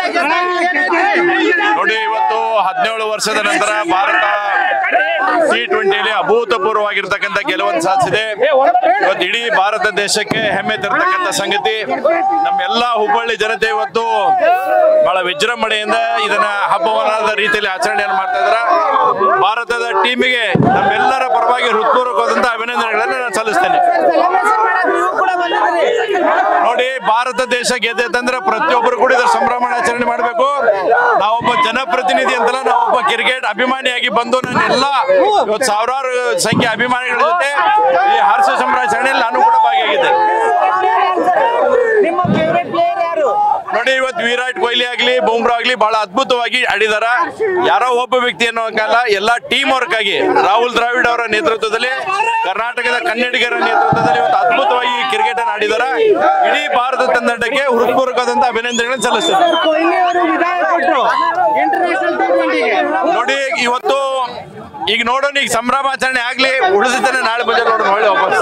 ನೋಡಿ ಇವತ್ತು ಹದಿನೇಳು ವರ್ಷದ ನಂತರ ಭಾರತ ಟಿ ಟ್ವೆಂಟಿಯಲ್ಲಿ ಅಭೂತಪೂರ್ವವಾಗಿರ್ತಕ್ಕಂಥ ಗೆಲುವನ್ನು ಸಾಧಿಸಿದೆ ಇವತ್ತು ಇಡೀ ಭಾರತ ದೇಶಕ್ಕೆ ಹೆಮ್ಮೆ ತರ್ತಕ್ಕಂಥ ಸಂಗತಿ ನಮ್ಮೆಲ್ಲ ಹುಬ್ಬಳ್ಳಿ ಜನತೆ ಇವತ್ತು ಬಹಳ ವಿಜೃಂಭಣೆಯಿಂದ ಇದನ್ನ ಹಬ್ಬವನ್ನಾದ ರೀತಿಯಲ್ಲಿ ಆಚರಣೆಯನ್ನು ಮಾಡ್ತಾ ಇದಾರೆ ಭಾರತದ ಟೀಮಿಗೆ ನಮ್ಮೆಲ್ಲರ ಪರವಾಗಿ ಹೃತ್ಪೂರ್ವಕವಾದಂತಹ ಅಭಿನಂದನೆಗಳನ್ನು ನಾನು ಸಲ್ಲಿಸ್ತೇನೆ ನೋಡಿ ಭಾರತ ದೇಶ ಗೆದ್ದೈತಂದ್ರೆ ಪ್ರತಿಯೊಬ್ಬರು ಕೂಡ ಇದರ ಸಂಭ್ರಮಾಚರಣೆ ಮಾಡಬೇಕು ನಾವೊಬ್ಬ ಜನಪ್ರತಿನಿಧಿ ಅಂತಲ್ಲ ನಾವೊಬ್ಬ ಕ್ರಿಕೆಟ್ ಅಭಿಮಾನಿಯಾಗಿ ಬಂದು ನನ್ನೆಲ್ಲ ಇವತ್ತು ಸಾವಿರಾರು ಸಂಖ್ಯೆ ಅಭಿಮಾನಿಗಳ ಜೊತೆ ಈ ಹರ್ಷ ಸಂಭ್ರಮಾಚರಣೆಯಲ್ಲಿ ನಾನು ಕೂಡ ಭಾಗಿಯಾಗಿದ್ದೆ ನಿಮ್ಮ ಫೇವರೇಟ್ ಪ್ಲೇಯರ್ ಯಾರು ನೋಡಿ ಇವತ್ತು ವಿರಾಟ್ ಕೊಹ್ಲಿ ಆಗ್ಲಿ ಬುಮ್ರಾ ಆಗ್ಲಿ ಬಹಳ ಅದ್ಭುತವಾಗಿ ಆಡಿದಾರ ಯಾರೋ ಒಬ್ಬ ವ್ಯಕ್ತಿ ಅನ್ನೋ ಕಾಲ ಎಲ್ಲಾ ಟೀಮ್ ವರ್ಕ್ ಆಗಿ ರಾಹುಲ್ ದ್ರಾವಿಡ್ ಅವರ ನೇತೃತ್ವದಲ್ಲಿ ಕರ್ನಾಟಕದ ಕನ್ನಡಿಗರ ನೇತೃತ್ವದಲ್ಲಿ ಇವತ್ತು ಅದ್ಭುತವಾಗಿ ಕ್ರಿಕೆಟ್ ಅನ್ನು ಆಡಿದಾರ ಇಡೀ ಭಾರತ ತಂಡಕ್ಕೆ ಹೃತ್ಪೂರ್ವಕವಾದಂತಹ ಅಭಿನಂದನೆಗಳನ್ನು ಸಲ್ಲಿಸ್ತೇನೆ ಕೊಹ್ಲಿ ಅವರು ವಿದಾಯ ಕೊಟ್ಟರು ಇಂಟರ್ನ್ಯಾಷನಲ್ ಟಿ ಟ್ವೆಂಟಿಗೆ ನೋಡಿ ಇವತ್ತು ಈಗ ನೋಡೋಣ ಈಗ ಸಂಭ್ರಮಾಚರಣೆ ಆಗ್ಲಿ ಉಳಿದಿದ್ದೇನೆ ನಾಳೆ ಮುಂಜಾನೆ ನೋಡೋಣ ಒಳ್ಳೆ ವಾಪಸ್